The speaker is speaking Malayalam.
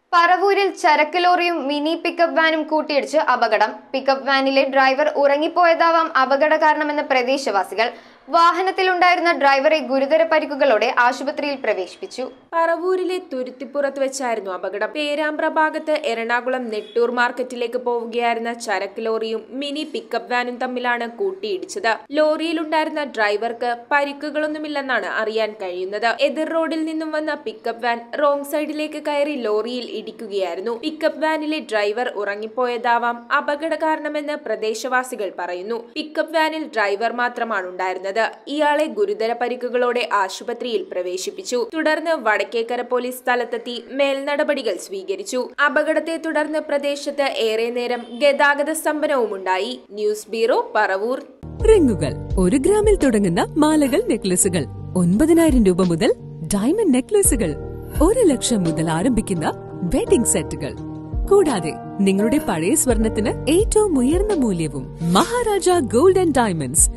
പറവൂരിൽ ചരക്ക് ലോറിയും മിനി പിക്കപ്പ് വാനും കൂട്ടിയിടിച്ച് അപകടം പിക്കപ്പ് വാനിലെ ഡ്രൈവർ ഉറങ്ങിപ്പോയതാവാം അപകട കാരണമെന്ന് പ്രദേശവാസികൾ വാഹനത്തിലുണ്ടായിരുന്ന ഡ്രൈവറെ ഗുരുതര പരിക്കുകളോടെ ആശുപത്രിയിൽ പ്രവേശിപ്പിച്ചു പറവൂരിലെ തുരുത്തിപ്പുറത്ത് വെച്ചായിരുന്നു അപകടം പേരാമ്പ്ര ഭാഗത്ത് എറണാകുളം നെട്ടൂർ മാർക്കറ്റിലേക്ക് പോവുകയായിരുന്ന ചരക്ക് ലോറിയും മിനി പിക്കപ്പ് വാനും തമ്മിലാണ് കൂട്ടിയിടിച്ചത് ലോറിയിലുണ്ടായിരുന്ന ഡ്രൈവർക്ക് പരിക്കുകളൊന്നുമില്ലെന്നാണ് അറിയാൻ കഴിയുന്നത് എതിർ റോഡിൽ നിന്നും വന്ന പിക്കപ്പ് വാൻ റോങ് സൈഡിലേക്ക് കയറി ലോറിയിൽ ഇടിക്കുകയായിരുന്നു പിക്കപ്പ് വാനിലെ ഡ്രൈവർ ഉറങ്ങിപ്പോയതാവാം അപകട കാരണമെന്ന് പ്രദേശവാസികൾ പറയുന്നു പിക്കപ്പ് വാനിൽ ഡ്രൈവർ മാത്രമാണ് ഉണ്ടായിരുന്നത് ഇയാളെ ഗുരുതര പരിക്കുകളോടെ ആശുപത്രിയിൽ പ്രവേശിപ്പിച്ചു തുടർന്ന് വടക്കേക്കര പോലീസ് സ്ഥലത്തെത്തി മേൽനടപടികൾ സ്വീകരിച്ചു അപകടത്തെ തുടർന്ന് പ്രദേശത്ത് ഏറെ നേരം ഗതാഗത സ്തംഭനവുമുണ്ടായി ന്യൂസ് ബ്യൂറോ പറവൂർ റിങ്ങുകൾ ഒരു ഗ്രാമിൽ തുടങ്ങുന്ന മാലകൾ നെക്ലസുകൾ ഒൻപതിനായിരം രൂപ മുതൽ ഡയമണ്ട് നെക്ലസുകൾ ഒരു ലക്ഷം മുതൽ ആരംഭിക്കുന്ന വെഡിംഗ് സെറ്റുകൾ കൂടാതെ നിങ്ങളുടെ പഴയ സ്വർണത്തിന് ഏറ്റവും ഉയർന്ന മൂല്യവും മഹാരാജ ഗോൾഡ് ആൻഡ് ഡയമണ്ട്സ്